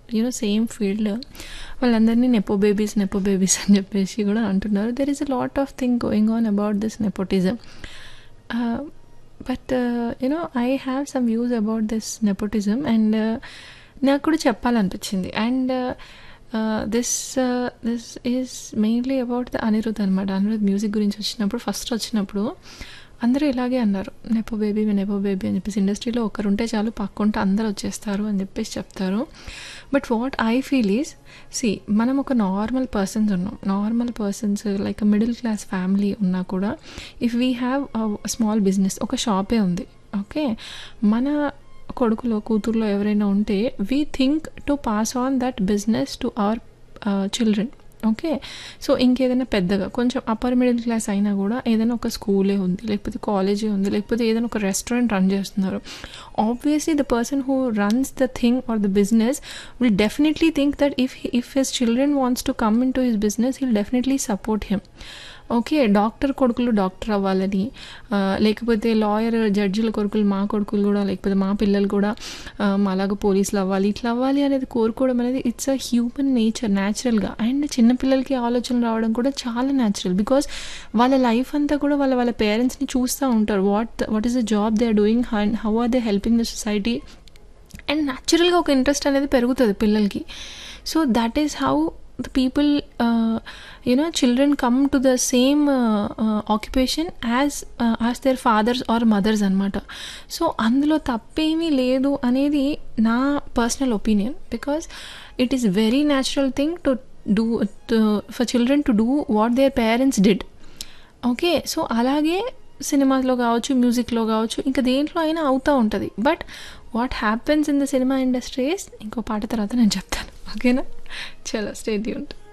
you know same field వాళ్ళందరినీ nepo babies nepo babies అని చెప్పేసి కూడా అంటున్నారు there is a lot of thing going on about this nepotism but you know I have some views about this nepotism and నాకు కూడా చెప్పాలనిపించింది and this this is mainly about the Anirudh అనమాట Anirudh music గురించి వచ్చినప్పుడు ఫస్ట్ వచ్చినప్పుడు అందరూ ఇలాగే అన్నారు నెపో బేబీ నెపో బేబీ అని చెప్పేసి ఇండస్ట్రీలో ఒకరు ఉంటే చాలు పక్కుంటే అందరు వచ్చేస్తారు అని చెప్పేసి చెప్తారు but what I feel is see మనం ఒక నార్మల్ పర్సన్స్ ఉన్నాం normal persons like middle class family ఉన్నా కూడా if we have small business ఒక షాపే ఉంది ఓకే మన కొడుకులో కూతుర్లో ఎవరైనా ఉంటే we think to pass on that business to our children okay so ఇంకేదైనా పెద్దగా కొంచెం అప్పర్ మిడిల్ క్లాస్ అయినా కూడా ఏదైనా ఒక స్కూలే ఉంది లేకపోతే కాలేజీ ఉంది లేకపోతే ఏదైనా ఒక రెస్టారెంట్ రన్ చేస్తున్నారు obviously the person who runs the thing or the business will definitely think that if if his children wants to come in to his business will definitely support him okay doctor కొడుకులు doctor అవ్వాలని లేకపోతే lawyer జడ్జిల కొడుకులు మా కొడుకులు కూడా లేకపోతే మా పిల్లలు కూడా మాలాగా పోలీసులు అవ్వాలి ఇట్లా అవ్వాలి అనేది కోరుకోవడం అనేది ఇట్స్ అ హ్యూమన్ నేచర్ న్యాచురల్గా అండ్ చిన్నపిల్లలకి ఆలోచనలు రావడం కూడా చాలా న్యాచురల్ బికాస్ వాళ్ళ లైఫ్ అంతా కూడా వాళ్ళ వాళ్ళ పేరెంట్స్ని చూస్తూ ఉంటారు what what is the job they are doing how are they helping the society and న్యాచురల్గా ఒక ఇంట్రెస్ట్ అనేది పెరుగుతుంది పిల్లలకి so that is how the people uh, you know children come to the same uh, uh, occupation as as their fathers or mothers అనమాట so అందులో తప్పేమీ లేదు అనేది నా personal opinion because it is very natural thing to do for children to do what their parents did okay so అలాగే సినిమాలో కావచ్చు మ్యూజిక్లో కావచ్చు ఇంకా దేంట్లో అయినా అవుతూ ఉంటుంది but what happens in the cinema industries ఇంకో పాట తర్వాత నేను చెప్తాను ఓకేనా చలో స్టే ట్యూన్డ్